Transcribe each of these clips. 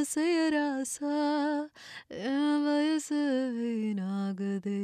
செய்யராசா என் வயசு வீணாகுதே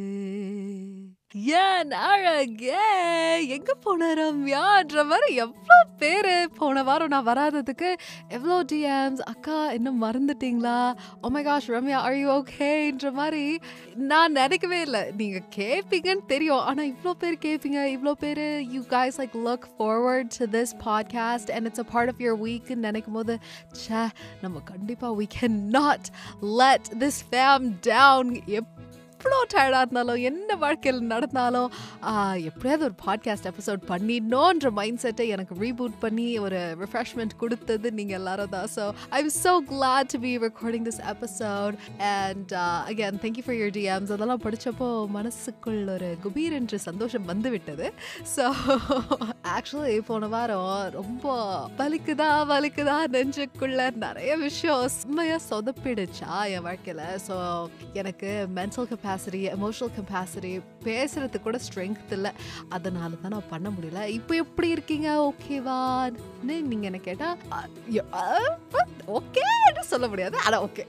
ஏன் அழகே எங்க போன ரம்யான்ற மாதிரி எவ்வளோ பேரு போன வாரம் நான் வராததுக்கு எவ்வளோ டிஎம்ஸ் அக்கா இன்னும் மறந்துட்டீங்களா oh my gosh Ramya are you ஓகேன்ற மாதிரி நான் நினைக்கவே இல்லை நீங்க கேட்பீங்கன்னு தெரியும் ஆனா இவ்வளோ பேர் கேட்பீங்க இவ்வளோ பேர் you guys like look forward to this podcast and it's a part of your week நினைக்கும் போது ச்சே நம்ம கண்டிப்பா we cannot let this fam down எவ்வளோ டயர்டாக இருந்தாலும் என்ன வாழ்க்கையில் நடந்தாலும் ஆ, எப்படியாவது ஒரு பாட்காஸ்ட் எபிசோட் பண்ணிடணுன்ற மைண்ட் செட்டை எனக்கு ரீபூட் பண்ணி ஒரு ரிஃப்ரெஷ்மெண்ட் கொடுத்தது நீங்கள் எல்லாரும் தான் so I am so glad to be recording this episode and again thank you for your DMs அதெல்லாம் படித்தப்போ மனசுக்குள் ஒரு குபீர் என்று சந்தோஷம் வந்து விட்டது ஸோ ஆக்சுவலி போன வாரம் ரொம்ப வலிக்குதா வலிக்குதா நெஞ்சுக்குள்ள நிறைய விஷயம் செம்மையாக சொதப்பிடுச்சா என் வாழ்க்கையில் ஸோ எனக்கு மென்டல் கெப்பாசிட்டி எமோஷனல் கெப்பாசிட்டி பேசுறதுக்கு கூட ஸ்ட்ரென்த் இல்லை அதனால தான் நான் பண்ண முடியல இப்போ எப்படி இருக்கீங்க ஓகேவான்னு நீங்கள் என்ன கேட்டால் ஓகேன்னு சொல்ல முடியாது ஆனால் ஓகே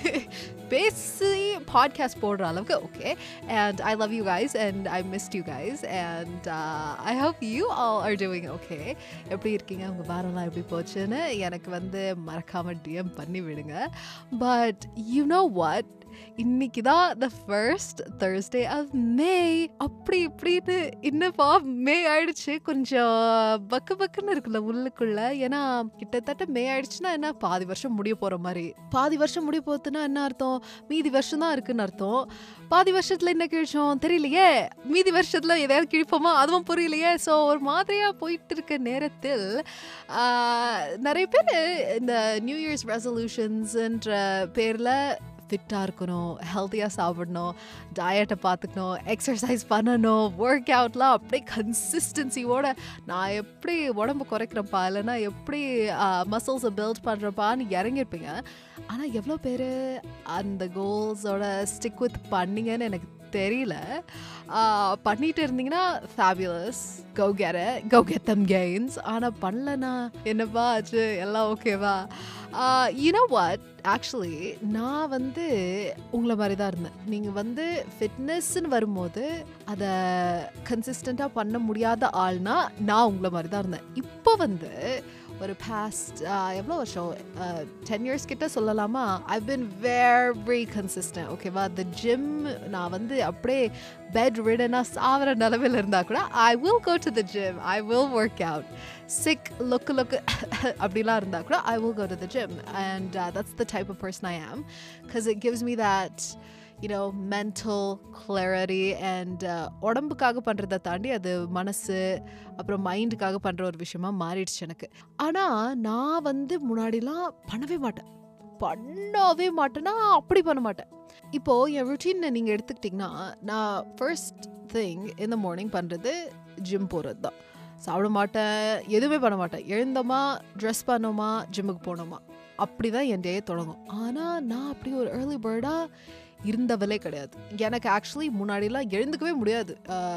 பேசி பாட்காஸ்ட் போடுற அளவுக்கு okay and I love you guys and I missed you guys and I hope you all are doing okay எப்படி இருக்கீங்க உங்கள் வாரம்லாம் எப்படி போச்சுன்னு எனக்கு வந்து மறக்காமல் டிஎம் பண்ணி விடுங்க பட் யூ நோ வாட் இன்னைக்கு தான் the first Thursday of May அப்படி இப்படின்னு இன்னப்பா மே ஆயிடுச்சு கொஞ்சம் பக்கு பக்குன்னு இருக்குல்ல உள்ளுக்குள்ள ஏன்னா கிட்டத்தட்ட மே ஆயிடுச்சுன்னா என்ன பாதி வருஷம் முடிய போற மாதிரி பாதி வருஷம் முடிய போகுதுன்னா என்ன அர்த்தம் மீதி வருஷம் தான் இருக்குன்னு அர்த்தம் பாதி வருஷத்துல என்ன கிழிச்சோம் தெரியலையே மீதி வருஷத்துல எதையாவது கிழிப்போமா அதுவும் புரியலையே ஸோ ஒரு மாதிரியா போயிட்டு இருக்க நேரத்தில் ஆஹ், நிறைய பேர் இந்த நியூ இயர்ஸ் ரெசல்யூஷன்ஸ்ன்ற பேர்ல ஃபிட்டாக இருக்கணும் ஹெல்த்தியாக சாப்பிடணும் டயட்டை பார்த்துக்கணும் எக்ஸசைஸ் பண்ணணும் ஒர்க் அவுட்லாம் அப்படியே கன்சிஸ்டன்சியோட நான் எப்படி உடம்பு குறைக்கிறப்பா இல்லைன்னா எப்படி மசில்ஸை பில்ட் பண்ணுறப்பான்னு இறங்கியிருப்பீங்க ஆனால் எவ்வளோ பேர் அந்த கோல்ஸோட ஸ்டிக் வித் பண்ணீங்கன்னு எனக்கு தெரியல ஆஹ் பண்ணிட்டு இருந்தீங்கன்னா fabulous go get go get them gains ஆனால் பண்ணலனா என்னப்பா ஆச்சு எல்லாம் ஓகேவா யூனோ வாட் ஆக்சுவலி நான் வந்து உங்களை மாதிரி தான் இருந்தேன் நீங்கள் வந்து ஃபிட்னஸ்ன்னு வரும்போது அதை கன்சிஸ்டண்ட்டாக பண்ண முடியாத ஆள்னா நான் உங்களை மாதிரி தான் இருந்தேன் இப்போ வந்து ஒரு பாஸ்ட் எவ்வளோ வருஷம் டென் இயர்ஸ் கிட்ட சொல்லலாமா ஐ பின் வெரி கன்சிஸ்டன்ட் ஓகேவா த ஜிம் நான் வந்து அப்படியே பெட் ரிடனாக சாவர நிலமையில் இருந்தால் கூட I will go to the gym I will work out sick look look அப்படிலாம் இருந்தால் கூட I will go to the gym and that's the type of person I am because it gives me that you know mental clarity and உடம்புக்காக பண்ணுறதை தாண்டி அது மனசு அப்புறம் மைண்டுக்காக பண்ணுற ஒரு விஷயமா மாறிடுச்சு எனக்கு ஆனால் நான் வந்து முன்னாடிலாம் பண்ணவே மாட்டேன் பண்ணவே மாட்டேன்னா அப்படி பண்ண மாட்டேன் இப்போது என் ருட்டீனை நீங்கள் எடுத்துக்கிட்டிங்கன்னா நான் ஃபர்ஸ்ட் திங் இந்த மார்னிங் பண்ணுறது ஜிம் போகிறது தான் சாப்பிட மாட்டேன் எதுவுமே பண்ண மாட்டேன் எழுந்தோமா ட்ரெஸ் பண்ணோமா ஜிம்முக்கு போனோமா அப்படி தான் என் டே தொடங்கும் ஆனால் நான் அப்படி ஒரு ஏர்லி பேர்டாக இருந்தவளே கிடையாது எனக்கு ஆக்சுவலி முன்னாடிலாம் எழுந்துக்கவே முடியாது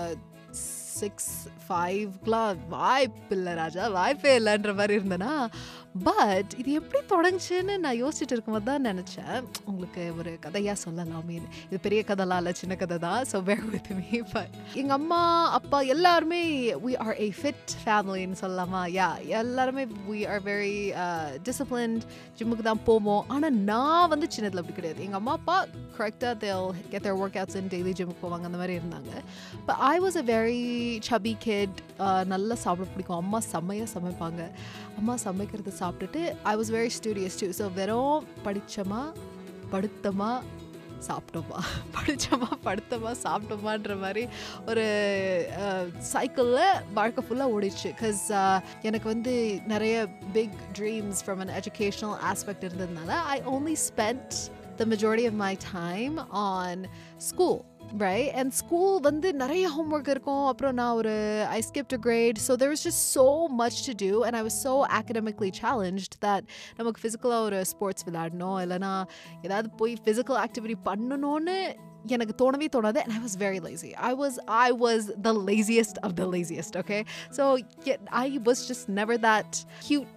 சிக்ஸ் ஃபைவ்லாம் வாய்ப்பு இல்லை ராஜா வாய்ப்பே இல்லைன்ற மாதிரி இருந்தேன்னா பட் இது எப்படி தொடங்குச்சுன்னு நான் யோசிச்சுட்டு இருக்கும்போது தான் நினச்சேன் உங்களுக்கு ஒரு கதையாக சொல்லலாமே இது பெரிய கதைலாம் இல்லை சின்ன கதை தான் so bear with me but எங்கள் அம்மா அப்பா எல்லாருமே we are a fit ஃபேமிலின்னு சொல்லலாமா யா எல்லாருமே we are very டிசிப்ளின்ட் ஜிம்முக்கு தான் போவோம் ஆனால் நான் வந்து சின்னதில் அப்படி கிடையாது எங்கள் அம்மா அப்பா கரெக்டாக they'll get their workouts in daily ஜிம்முக்கு போவாங்க அந்த மாதிரி இருந்தாங்க but I was a very chubby kid uh, நல்லா சாப்பிட பிடிக்கும் அம்மா செம்மையாக சமைப்பாங்க அம்மா சமைக்கிறது சாப்பிட்டுட்டு I was very studious too so வெறும் படித்தோமா படுத்தமா சாப்பிட்டோமா படித்தோமா படுத்தோமா சாப்பிட்டோமான்ற மாதிரி ஒரு சைக்கிளில் வாழ்க்கை ஃபுல்லாக ஓடிச்சு பிகாஸ் எனக்கு வந்து நிறைய big dreams from an educational aspect இருந்ததுனால I only spend the majority of my time on school right and school வந்து நிறைய homework இருக்கும் அப்புறம் நான் ஒரு I skipped a grade so there was just so much to do and I was so academically challenged that நமக்கு ஃபிசிக்கலாக ஒரு sports விளையாடணும் இல்லைனா ஏதாவது போய் ஃபிசிக்கல் ஆக்டிவிட்டி பண்ணணும்னு எனக்கு தோணவே தோணாது and I was very lazy I was I was the laziest of the laziest okay so yeah, I was just never that cute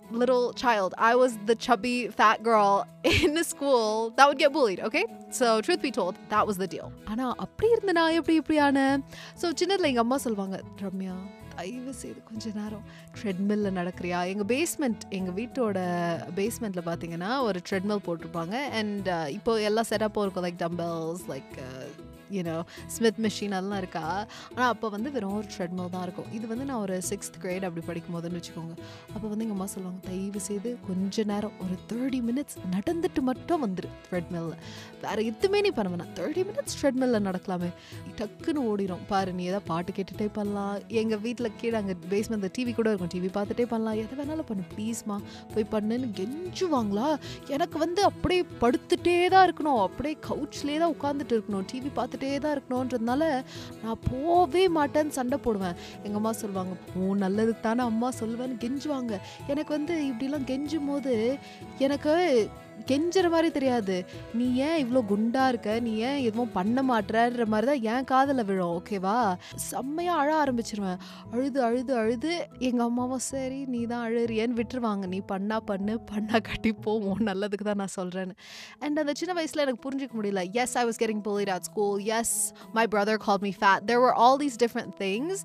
little child. I was the chubby fat girl in the school that would get bullied, okay? So, truth be told, that was the deal. ஆனா அப்படி இருந்த நான் எப்படி இப்படியான so சின்னதுல எங்க அம்மா சொல்லுவாங்க ரம்யா தயவு செய்து கொஞ்ச நேரம் ட்ரெட்மில்ல நடக்கிறியா எங்கள் பேஸ்மெண்ட் எங்கள் வீட்டோட பேஸ்மெண்ட்டில் பார்த்தீங்கன்னா ஒரு ட்ரெட்மில் போட்டிருப்பாங்க அண்ட் இப்போ எல்லா செட்டப்பும் இருக்கும் like dumbbells like you know Smith machine அதெல்லாம் இருக்கா ஆனால் அப்போ வந்து வெறும் ஒரு ட்ரெட்மில் தான் இருக்கும் இது வந்து நான் ஒரு சிக்ஸ்த் கிரேட் அப்படி படிக்கும் போதுன்னு வச்சுக்கோங்க அப்போ வந்து எங்கள் அம்மா சொல்லுவாங்க தயவு செய்து கொஞ்ச நேரம் ஒரு தேர்ட்டி மினிட்ஸ் நடந்துட்டு மட்டும் வந்துரு ட்ரெட்மில்ல வேறு எதுவுமே நீ பண்ண வேணாம் தேர்ட்டி மினிட்ஸ் ட்ரெட்மில்ல நடக்கலாமே டக்குன்னு ஓடிடும் பாரு நீ ஏதாவது பாட்டு கேட்டுட்டே பண்ணலாம் எங்கள் வீட்டில் கீழே அங்கே பேஸ்மெண்ட் டிவி கூட இருக்கும் டிவி பார்த்துட்டே பண்ணலாம் எதை வேணாலும் பண்ணு ப்ளீஸ்மா போய் பண்ணுன்னு கெஞ்சுவாங்களா எனக்கு வந்து அப்படியே படுத்துட்டே தான் இருக்கணும் அப்படியே கவுச்லேயே தான் உட்காந்துட்டு இருக்கணும் டிவி பார்த்துட்டே தான் இருக்கணுன்றதுனால நான் போவே மாட்டேன்னு சண்டை போடுவேன் எங்கள் அம்மா சொல்லுவாங்க உன் நல்லதுக்கு தானே அம்மா சொல்லுவேன்னு கெஞ்சுவாங்க எனக்கு வந்து இப்படிலாம் கெஞ்சும் போது எனக்கு கெஞ்சுற மாதிரி தெரியாது நீ ஏன் இவ்வளோ குண்டா இருக்க நீ ஏன் எதுவும் பண்ண மாட்டேன்ற மாதிரி தான் என் காதில் விழும் ஓகேவா செம்மையாக அழ ஆரம்பிச்சிருவேன் அழுது அழுது அழுது எங்கள் அம்மாவும் சரி நீ தான் அழுறியன்னு விட்டுருவாங்க நீ பண்ணா பண்ணு பண்ணா கட்டி போவோம் நல்லதுக்கு தான் நான் சொல்கிறேன்னு அண்ட் அந்த சின்ன வயசில் எனக்கு புரிஞ்சிக்க முடியல as I was getting bullied at school as my brother called me fat there were all these different things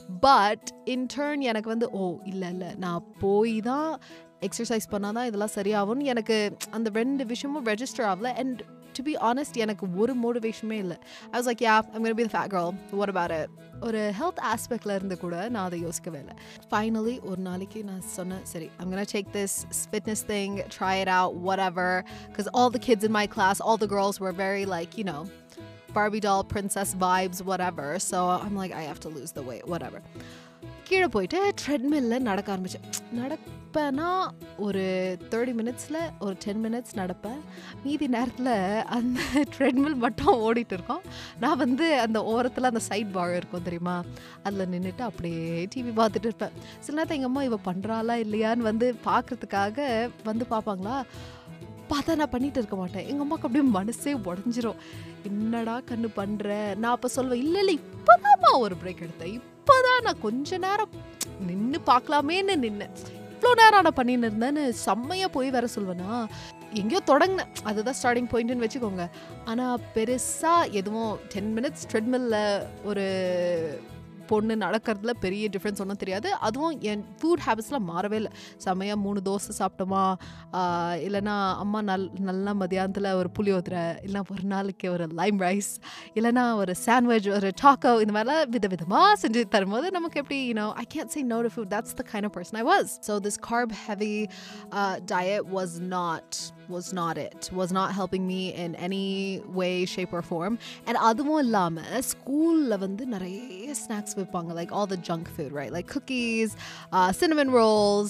but in turn எனக்கு வந்து ஓ இல்லை இல்லை நான் போய் தான் எக்ஸசைஸ் பண்ணால் தான் இதெல்லாம் சரியாகும்னு எனக்கு அந்த ரெண்டு விஷயமும் ரெஜிஸ்டர் ஆகல அண்ட் டு பி ஆனஸ்ட் எனக்கு ஒரு மோட்டிவேஷனுமே இல்லை I was like yeah I'm gonna be the fat girl what about it ஒரு ஹெல்த் ஆஸ்பெக்டில் இருந்து கூட நான் அதை யோசிக்கவே இல்லை ஃபைனலி ஒரு நாளைக்கு நான் சொன்னேன் சரி I'm gonna take this fitness thing try it out whatever because all the kids in my class all the girls were very like you know Barbie doll princess vibes whatever so I'm like I have to lose the weight whatever கீழே போயிட்டு ட்ரெட்மில்ல நடக்க ஆரம்பித்தேன் நடப்பேன்னா ஒரு thirty மினிட்ஸில் ஒரு ten minutes நடப்பேன் மீதி நேரத்தில் அந்த ட்ரெட்மில் மட்டும் ஓடிட்டு இருக்கோம் நான் வந்து அந்த ஓரத்தில் அந்த சைட் பார் இருக்கும் தெரியுமா அதில் நின்றுட்டு அப்படியே டிவி பார்த்துட்டு இருப்பேன் சில நேரத்தில் எங்கள் அம்மா இவ பண்ணுறாளா இல்லையான்னு வந்து பார்க்கறதுக்காக வந்து பார்ப்பாங்களா பார்த்தா நான் பண்ணிட்டு இருக்க மாட்டேன் எங்கள் அம்மாவுக்கு அப்படியே மனசே உடஞ்சிரும் என்னடா கண்ணு பண்ணுற நான் அப்போ சொல்லுவேன் இல்லை இல்லை இப்போதாம்மா ஒரு பிரேக் எடுத்தேன் இப்போதான் நான் கொஞ்ச நேரம் நின்று பார்க்கலாமேன்னு நின்னேன் இவ்வளோ நேரம் நான் பண்ணின்னு இருந்தேன்னு செம்மையாக போய் வேற சொல்வேனா எங்கேயோ தொடங்கினேன் அதுதான் ஸ்டார்டிங் பாயிண்ட்னு வச்சுக்கோங்க ஆனால் பெருசாக எதுவும் டென் மினிட்ஸ் ட்ரெட்மில்ல ஒரு பொண்ணு நடக்கிறதுல பெரிய டிஃப்ரென்ஸ் ஒன்றும் தெரியாது அதுவும் என் ஃபுட் ஹேபிட்ஸ்லாம் மாறவே இல்லை செம்மையாக மூணு தோசை சாப்பிட்டோமா ஆஹ் இல்லைன்னா அம்மா நல் நல்லா மதியானத்தில் ஒரு புளியோதரை இல்லைனா ஒரு நாளைக்கு ஒரு லைம் ரைஸ் இல்லைனா ஒரு சாண்ட்விச் ஒரு டாக்கோ இந்த மாதிரிலாம் வித விதமாக செஞ்சு தரும்போது நமக்கு எப்படி you know I can say no to food that's the kind of person I was so this carb heavy uh, diet was not was not it was not helping me in any way shape or form and அதுவும் இல்லாமல் ஸ்கூலில் வந்து நிறைய snacks வைப்பாங்க like all the junk food right like cookies cinnamon rolls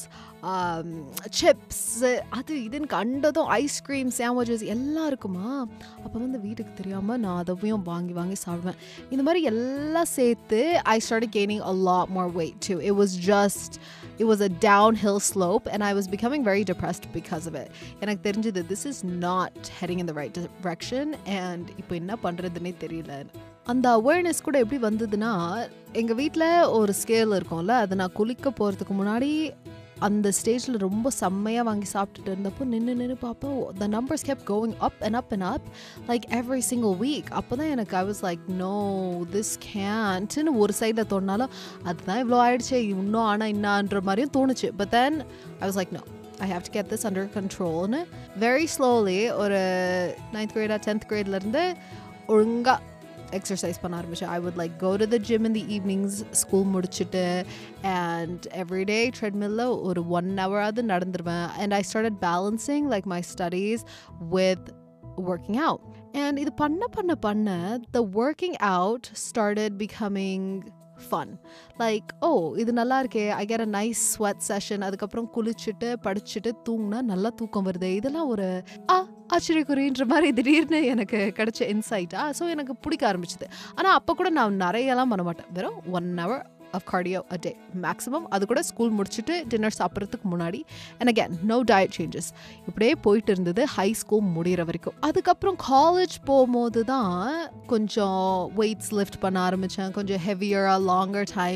chips அது இதுன்னு கண்டதும் ice cream sandwiches எல்லாம் இருக்குமா அப்போ வந்து வீட்டுக்கு தெரியாமல் நான் அதையும் வாங்கி வாங்கி சாப்பிடுவேன் இந்த மாதிரி எல்லாம் சேர்த்து I start gaining a lot more weight to it was just it was a downhill slope and I was becoming very depressed because of it. எனக்கு தெரிஞ்சது this is not heading in the right direction and இப்போ என்ன பண்ணுறதுன்னே தெரியல அந்த awareness கூட எப்படி வந்ததுன்னா எங்கள் வீட்டில் ஒரு ஸ்கேல் இருக்கும்ல அதை நான் குளிக்க போகிறதுக்கு முன்னாடி அந்த ஸ்டேஜில் ரொம்ப செம்மையாக வாங்கி சாப்பிட்டுட்டு இருந்தப்போ நின்று நின்று பார்ப்போம் the numbers kept going up and up and up like every single week அப்போ தான் எனக்கு I was like no this கேன்ட்னு ஒரு சைடில் தோணினாலும் அதுதான் இவ்வளோ ஆயிடுச்சு இன்னும் ஆனால் இன்னான்ற மாதிரியும் தோணுச்சு but then I was like no I have to get this under control னு very slowly ஒரு நைன்த் கிரேடா டென்த் கிரேட்லேருந்து ஒழுங்காக எக்ஸசைஸ் பண்ண ஆரம்பிச்சேன் I would like go to the gym in the evenings school முடிச்சுட்டு அண்ட் எவ்ரிடே ட்ரெட்மில்ல ஒரு ஒன் ஹவராவது நடந்துருவேன் and I started balancing like my studies with working out and இது பண்ண பண்ண பண்ண the working out started becoming fun like oh இது நல்லா இருக்கே I got a nice sweat session அதுக்கப்புறம் குளிச்சுட்டு படிச்சுட்டு தூங்கினா நல்லா தூக்கம் வருது இதெல்லாம் ஒரு ஆ ஆச்சரியக்குறின்ற மாதிரி திடீர்னு எனக்கு கிடைச்ச இன்சைட்டா ஸோ எனக்கு பிடிக்க ஆரம்பிச்சது ஆனால் அப்போ கூட நான் நிறையலாம் பண்ண மாட்டேன் வெறும் one hour of cardio a day maximum அது கூட ஸ்கூல் முடிச்சுட்டு டின்னர் சாப்பிட்றதுக்கு முன்னாடி and again no diet changes இப்படியே போயிட்டு இருந்தது ஹை ஸ்கூல் முடிகிற வரைக்கும் அதுக்கப்புறம் காலேஜ் போகும்போது தான் கொஞ்சம் வெயிட்ஸ் லிஃப்ட் பண்ண ஆரம்பித்தேன் கொஞ்சம் ஹெவியராக longer time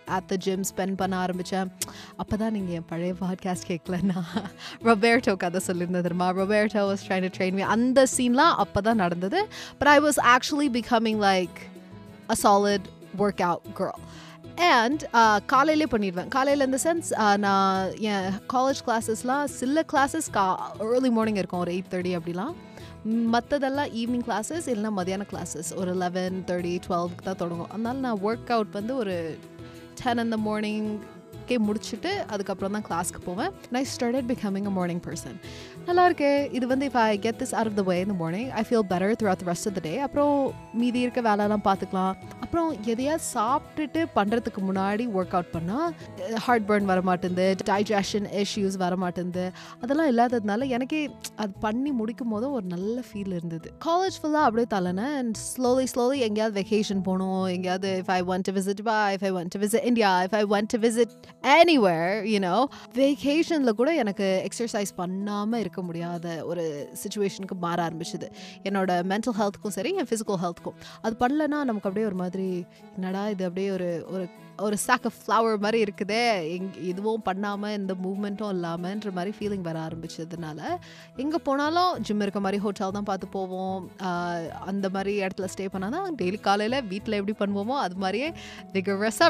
at the gym spend பண்ண ஆரம்பித்தேன் அப்போ தான் நீங்கள் என் பழைய பாட்காஸ்ட் கேட்கலன்னா ரொபேர்டோ கதை சொல்லியிருந்தது தெரியுமா Roberto was trying to train me அந்த சீன்லாம் அப்போ தான் நடந்தது but I was actually becoming like a solid work out girl and காலையிலே பண்ணிடுவேன் காலையில் இந்த சென்ஸ் நான் என் காலேஜ் கிளாஸஸ்லாம் சில கிளாஸஸ் கா ஏர்லி மார்னிங் இருக்கும் ஒரு எயிட் தேர்ட்டி அப்படிலாம் மற்றதெல்லாம் ஈவினிங் கிளாஸஸ் இல்லைனா மதியான கிளாஸஸ் ஒரு லெவன் தேர்ட்டி டுவெல்க்கு தான் தொடங்கும் அதனால நான் ஒர்க் அவுட் வந்து ஒரு டென் இந்த மார்னிங்கே முடிச்சுட்டு அதுக்கப்புறம் தான் கிளாஸ்க்கு போவேன் I started becoming a morning person நல்லா இருக்கு இது வந்து if I get this out of the way இந்த morning I feel better throughout rest of the day அப்புறம் மீதி இருக்க வேலைலாம் பார்த்துக்கலாம் அப்புறம் எதையா சாப்பிட்டுட்டு பண்ணுறதுக்கு முன்னாடி ஒர்க் அவுட் பண்ணால் ஹார்ட் பர்ன் வர மாட்டேங்குது டைஜஷன் இஷ்யூஸ் வர மாட்டேங்குது அதெல்லாம் இல்லாததுனால எனக்கே அது பண்ணி முடிக்கும் போதும் ஒரு நல்ல ஃபீல் இருந்தது காலேஜ் ஃபுல்லாக அப்படியே தலைனேன் அண்ட் ஸ்லோலி ஸ்லோலி எங்கேயாவது வெக்கேஷன் போகணும் எங்கேயாவது if I want to visit பா if I want to visit India if I want to visit anywhere you know வெக்கேஷனில் கூட எனக்கு எக்ஸசைஸ் பண்ணாமல் இருக்க முடியாத ஒரு சுச்சுவேஷனுக்கு மாற ஆரம்பிச்சுது என்னோட மென்டல் ஹெல்த்துக்கும் சரி என் ஃபிசிக்கல் ஹெல்த்துக்கும் அது பண்ணலன்னா நமக்கு அப்படியே ஒரு மாதிரி என்னடா இது அப்படியே ஒரு ஒரு ஒரு சாக் ஆஃப் ஃப்ளவர் மாதிரி இருக்குதே எங் இதுவும் பண்ணாமல் இந்த மூமெண்ட்டும் இல்லாமன்ற மாதிரி ஃபீலிங் வர ஆரம்பிச்சதுனால எங்கே போனாலும் ஜிம் இருக்க மாதிரி ஹோட்டல் தான் பார்த்து போவோம் ஆஹ் அந்த மாதிரி இடத்துல ஸ்டே பண்ணால் தான் டெய்லி காலையில் வீட்டில் எப்படி பண்ணுவோமோ அது மாதிரியே விகரஸாக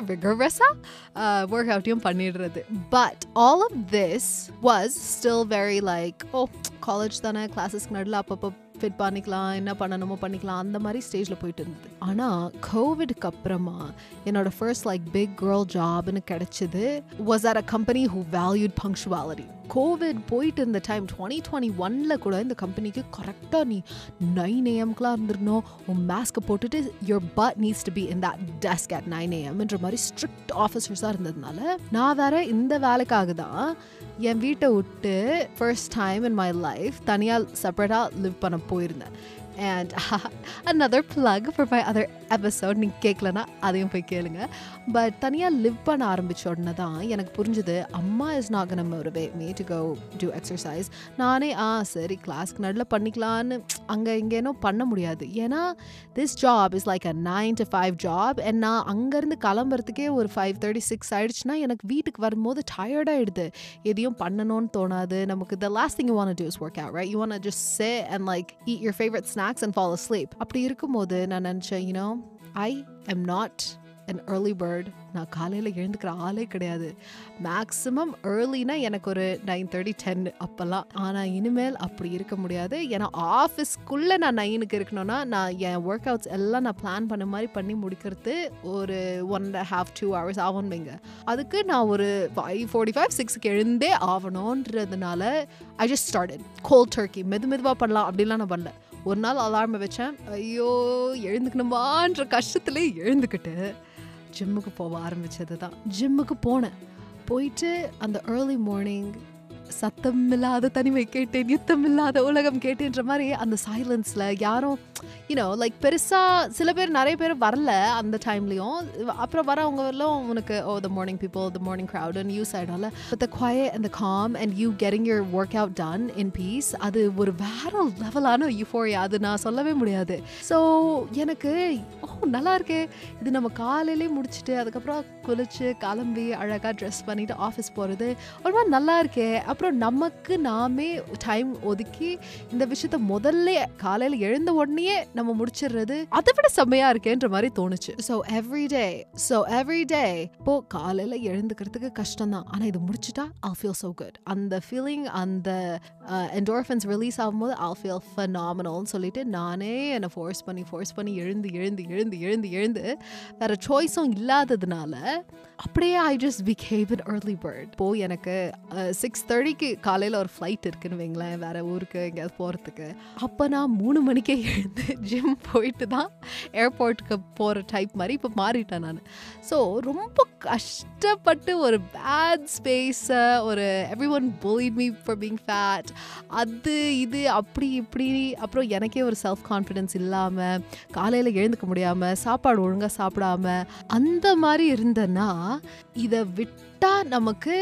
விகரஸாக ஒர்க் அவுட்டையும் பண்ணிடுறது but all of this was still very like oh college தானே கிளாஸஸ்க்கு நடுவில் அப்பப்போ ஃபிட் பண்ணிக்கலாம் என்ன பண்ணணுமோ பண்ணிக்கலாம் அந்த மாதிரி ஸ்டேஜில் போயிட்டு இருந்தது ஆனால் கோவிட்க்கு அப்புறமா என்னோட ஃபர்ஸ்ட் லைக் பிக் கேர்ள் ஜாப்னு கிடைச்சது was are a company who valued punctuality Covid போயிட்டு இருந்த டைம் டுவெண்ட்டி டுவெண்ட்டி ஒனில் கூட இந்த கம்பெனிக்கு கரெக்டாக நீ நைன் ஏஎம்க்குலாம் இருந்திருக்கணும் உன் மாஸ்க்கை போட்டுட்டு your butt needs to be in that desk at nine ஏஎம்ன்ற மாதிரி ஸ்ட்ரிக்ட் ஆஃபீஸர்ஸாக இருந்ததுனால நான் வேற இந்த வேலைக்காக தான் என் வீட்டை விட்டு first time in my life தனியாக செப்பரேட்டாக லிவ் பண்ண போயிருந்தேன் அண்ட் another plug for my other episode நீங்கள் கேட்கலனா அதையும் போய் கேளுங்க பட் தனியாக லிவ் பண்ண ஆரம்பிச்ச உடனே தான் எனக்கு புரிஞ்சுது அம்மா is not gonna motivate me to go do exercise நானே ஆ சரி கிளாஸ்க்கு நடுவில் பண்ணிக்கலான்னு அங்கே இங்கேனோ பண்ண முடியாது ஏன்னா this job is like a nine to five job and நான் அங்கேருந்து கிளம்புறதுக்கே ஒரு ஃபைவ் தேர்ட்டி சிக்ஸ் ஆயிடுச்சுன்னா எனக்கு வீட்டுக்கு வரும்போது டயர்டாகிடுது எதையும் பண்ணணும்னு தோணாது நமக்கு the last thing you want to do is work out right you want to just sit and like eat your favorite snacks and fall asleep அப்படி இருக்கும்போது நான் நினச்சேன் you know I am not an early bird நான் காலையில் எழுந்துக்கிற ஆளே கிடையாது maximum ஏர்லினா எனக்கு ஒரு நைன் தேர்ட்டி டென் அப்போல்லாம் ஆனால் இனிமேல் அப்படி இருக்க முடியாது ஏன்னா ஆஃபீஸ்க்குள்ளே நான் நைனுக்கு இருக்கணும்னா நான் என் ஒர்க் அவுட்ஸ் எல்லாம் நான் பிளான் பண்ண மாதிரி பண்ணி முடிக்கிறது ஒரு one and half two hours ஆகும் வைங்க அதுக்கு நான் ஒரு ஃபைவ் ஃபார்ட்டி ஃபைவ் சிக்ஸ்க்கு எழுந்தே ஆகணுன்றதுனால I just started cold turkey மெது மெதுவாக பண்ணலாம் அப்படிலாம் நான் பண்ணல ஒரு நாள் அலாரம் வச்சேன் ஐயோ எழுந்துக்கணுமான்ற கஷ்டத்துலேயே எழுந்துக்கிட்டு ஜிம்முக்கு போக ஆரம்பிச்சது தான் ஜிம்முக்கு போனேன் போயிட்டு அந்த ஏர்லி மார்னிங் சத்தம் இல்லாத தனிமை கேட்டேன் யுத்தம் இல்லாத உலகம் கேட்டேன்ற மாதிரி அந்த சைலன்ஸில் யாரும் யூனோ லைக் பெருசாக சில பேர் நிறைய பேர் வரல அந்த டைம்லேயும் அப்புறம் வரவங்க வரலாம் உனக்கு oh the morning people the morning crowd and use ஆகிடும்ல but the quiet and the calm and you getting your work out done in peace அது ஒரு வேற லெவலான யூஃபோரியா அது நான் சொல்லவே முடியாது ஸோ எனக்கு ஓ நல்லா இருக்கே இது நம்ம காலையிலே முடிச்சுட்டு அதுக்கப்புறம் குளிச்சு கிளம்பி அழகாக ட்ரெஸ் பண்ணிட்டு ஆஃபீஸ் போகிறது ஒரு மாதிரி நல்லா இருக்கே அப்புறம் நமக்கு நாமே டைம் ஒதுக்கி இந்த விஷயத்த முதல்ல காலையில் எழுந்த உடனே நம்ம முடிச்சிடுறது அதை விட செம்மையா இருக்கேன்ற மாதிரி தோணுச்சு so every day so every day இப்போ காலையில் எழுந்துக்கிறதுக்கு கஷ்டம் தான் ஆனால் இது முடிச்சுட்டா I'll feel so good அந்த ஃபீலிங் அந்த என்டோர்ஃபன்ஸ் ரிலீஸ் ஆகும்போது I'll feel phenomenalனு சொல்லிட்டு நானே என்னை ஃபோர்ஸ் பண்ணி ஃபோர்ஸ் பண்ணி எழுந்து எழுந்து எழுந்து எழுந்து எழுந்து வேற சாய்ஸும் இல்லாததுனால அப்படியே I just behave an early bird இப்போ எனக்கு சிக்ஸ் தேர்ட்டிக்கு காலையில் ஒரு ஃப்ளைட் இருக்குன்னு வைங்களேன் வேற ஊருக்கு எங்கேயாவது போகிறதுக்கு அப்போ நான் மூணு மணிக்கே எழுந்து ஜிம் போயிட்டு தான் ஏர்போர்ட்டுக்கு போகிற டைப் மாதிரி இப்போ மாறிட்டேன் நான் ஸோ ரொம்ப கஷ்டப்பட்டு ஒரு பேட் ஸ்பேஸை ஒரு everyone bullied me for being fat அது இது அப்படி இப்படி அப்புறம் எனக்கே ஒரு செல்ஃப் கான்ஃபிடென்ஸ் இல்லாமல் காலையில் எழுந்துக்க முடியாமல் சாப்பாடு ஒழுங்காக சாப்பிடாம அந்த மாதிரி இருந்தேன்னா இதை விட்டால் நமக்கு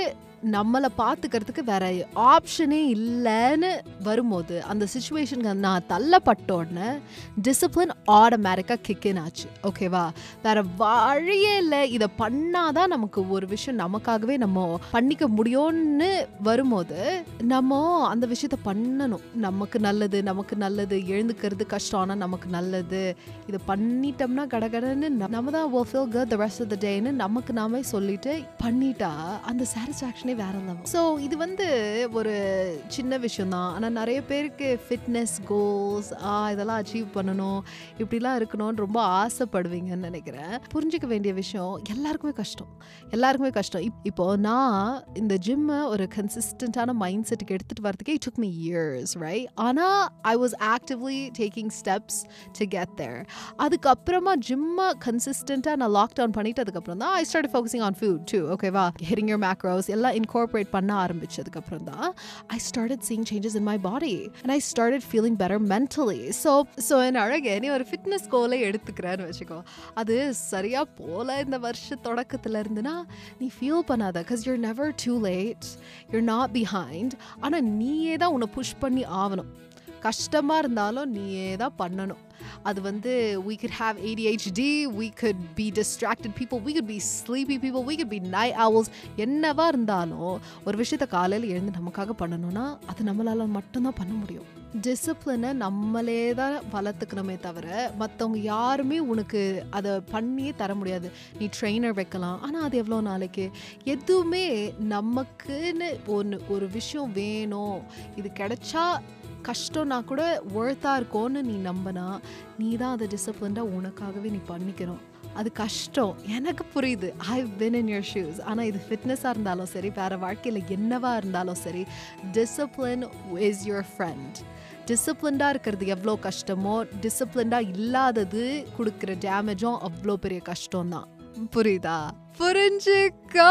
நம்மளை பார்த்துக்கிறதுக்கு வேற ஆப்ஷனே இல்லைன்னு வரும்போது அந்த சுச்சுவேஷனுக்கு நான் தள்ளப்பட்ட உடனே டிசிப்ளின் ஆட்டோமேட்டிக்காக கிக்கின் ஆச்சு ஓகேவா வேற வழியே இல்லை இதை பண்ணாதான் நமக்கு ஒரு விஷயம் நமக்காகவே நம்ம பண்ணிக்க முடியும்னு வரும்போது நம்ம அந்த விஷயத்த பண்ணணும் நமக்கு நல்லது நமக்கு நல்லது எழுந்துக்கிறது கஷ்டம் ஆனால் நமக்கு நல்லது இதை பண்ணிட்டோம்னா கடகடன்னு நம்ம தான் will feel good the rest of the dayன்னு நமக்கு நாமே சொல்லிட்டு பண்ணிட்டா அந்த சாட்டிஸ்ஃபேக்ஷனே வேற லெவல் ஸோ இது வந்து ஒரு சின்ன விஷயம் தான் ஆனால் நிறைய பேருக்கு ஃபிட்னஸ் கோல்ஸ் இதெல்லாம் அச்சீவ் பண்ணணும் இப்படிலாம் இருக்கணும்னு ரொம்ப ஆசைப்படுவீங்கன்னு நினைக்கிறேன் புரிஞ்சிக்க வேண்டிய விஷயம் எல்லாருக்குமே கஷ்டம் எல்லாருக்குமே கஷ்டம் இப் இப்போ நான் இந்த ஜிம்மை ஒரு கன்சிஸ்டண்ட்டான மைண்ட் செட்டுக்கு எடுத்துகிட்டு வரதுக்கே it took me years right ஆனால் I was actively taking steps to get there அதுக்கப்புறமா ஜிம்மை கன்சிஸ்டண்ட்டாக நான் லாக் டவுன் பண்ணிட்டு அதுக்கப்புறம் தான் I start focusing on food too ஓகேவா ஹிட்டிங் யோர் மேக்ரோஸ் எல்லாம் இன்கார்பரேட் பண்ண ஆரம்பிச்சதுக்கப்புறம் தான் I started seeing changes in my body and I started feeling better mentally so so என் அழகே நீ ஒரு ஃபிட்னஸ் கோலை எடுத்துக்கிறேன்னு வச்சுக்கோ அது சரியாக போல இந்த வருஷ தொடக்கத்துல இருந்துன்னா நீ ஃபீல் பண்ணாத cause you're never too late you're not behind ஆனால் நீயே தான் உன்னை புஷ் பண்ணி ஆகணும் கஷ்டமாக இருந்தாலும் நீயே தான் பண்ணணும் அது வந்து we could have ADHD we could be distracted people we could be sleepy people we could be night owls என்னவா இருந்தாலும் ஒரு விஷயத்த காலையில் எழுந்து நமக்காக பண்ணணும்னா அது நம்மளால மட்டும்தான் பண்ண முடியும் டிசிப்ளினை நம்மளே தான் வளர்த்துக்கணுமே தவிர மற்றவங்க யாருமே உனக்கு அதை பண்ணியே தர முடியாது நீ ட்ரெயினர் வைக்கலாம் ஆனால் அது எவ்வளோ நாளைக்கு எதுவுமே நமக்குன்னு ஒன்று ஒரு விஷயம் வேணும் இது கிடைச்சா கஷ்டம்னா கூட ஒர்த்தாக இருக்கும்னு நீ நம்பினா நீ தான் அதை டிசிப்ளின்டாக உனக்காகவே நீ பண்ணிக்கணும் அது கஷ்டம் எனக்கு புரியுது ஐ பின் இன் யுவர் ஷூஸ் ஆனால் இது ஃபிட்னஸாக இருந்தாலும் சரி வேறு வாழ்க்கையில் என்னவா இருந்தாலும் சரி டிசிப்ளின் இஸ் யுவர் ஃப்ரெண்ட் டிசிப்ளின்டாக இருக்கிறது எவ்வளோ கஷ்டமோ டிசிப்ளின்டாக இல்லாதது கொடுக்குற டேமேஜும் அவ்வளோ பெரிய கஷ்டம் தான் புரியுதா புரிஞ்சுக்கோ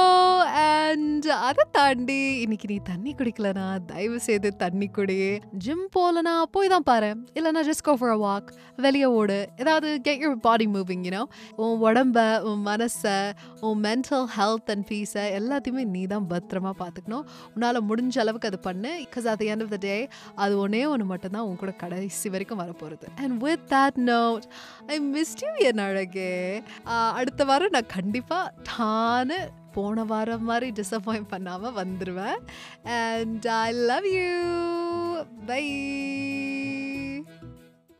அண்ட் அதை தாண்டி இன்னைக்கு நீ தண்ணி குடிக்கலனா தயவு செய்து தண்ணி குடி ஜிம் போலனா போய் தான் பாரு இல்லைனா just go for a walk வெளியே ஓடு ஏதாவது get your body moving you know உன் உடம்ப உன் மனசை உன் மென்டல் ஹெல்த் அண்ட் பீஸை எல்லாத்தையுமே நீ தான் பத்திரமா பார்த்துக்கணும் உன்னால் முடிஞ்ச அளவுக்கு அது பண்ணு because at the end of the day அது ஒன்றே ஒன்று மட்டும்தான் உன் கூட கடைசி வரைக்கும் வரப்போகிறது and with that note I missed you என் அழகே ஆஹ் அடுத்த வாரம் நான் கண்டிப்பாக டான்னு போன வாரம் மாதிரி டிசப்பாயிண்ட் பண்ணாமல் வந்துடுவேன் and I love you by